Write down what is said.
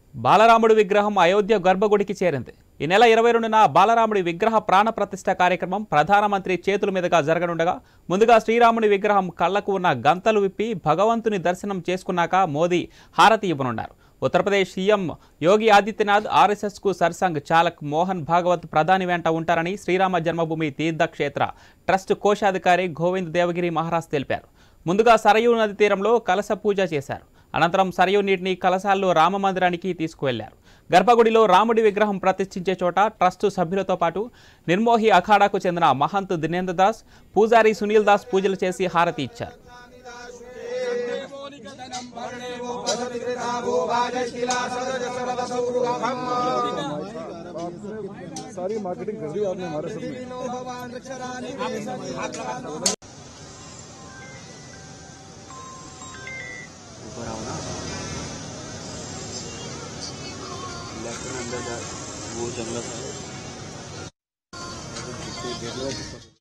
బాలరాముడి విగ్రహం అయోధ్య గర్భగుడికి చేరింది ఈ నెల ఇరవై రెండున బాలరాముడి విగ్రహ ప్రాణ ప్రతిష్ఠ కార్యక్రమం ప్రధానమంత్రి చేతుల మీదుగా జరగనుండగా ముందుగా శ్రీరాముడి విగ్రహం కళ్లకు ఉన్న గంతలు విప్పి భగవంతుని దర్శనం చేసుకున్నాక మోదీ హారతి ఇవ్వనున్నారు ఉత్తరప్రదేశ్ సీఎం యోగి ఆదిత్యనాథ్ ఆర్ఎస్ఎస్కు సర్సంఘ్ చాలక్ మోహన్ భాగవత్ ప్రధాని వెంట ఉంటారని శ్రీరామ జన్మభూమి తీర్థక్షేత్ర ట్రస్ట్ కోశాధికారి గోవింద్ దేవగిరి మహారాజ్ తెలిపారు ముందుగా సరయూ నది తీరంలో కలశ పూజ చేశారు అనంతరం సరయూ నీటిని కలశాల్లో రామ మందిరానికి తీసుకువెళ్లారు గర్భగుడిలో రాముడి విగ్రహం ప్రతిష్ఠించే చోట ట్రస్టు సభ్యులతో పాటు నిర్మోహి అఖాడాకు చెందిన మహంత్ దినేంద్ర దాస్ పూజారి సునీల్ దాస్ పూజలు చేసి హారతి ఇచ్చారు सारी मार्केटिंग कर दी आपने हमारे सब में ऊपर आओ ना लेफ्ट में अंदर जा वो जंगल है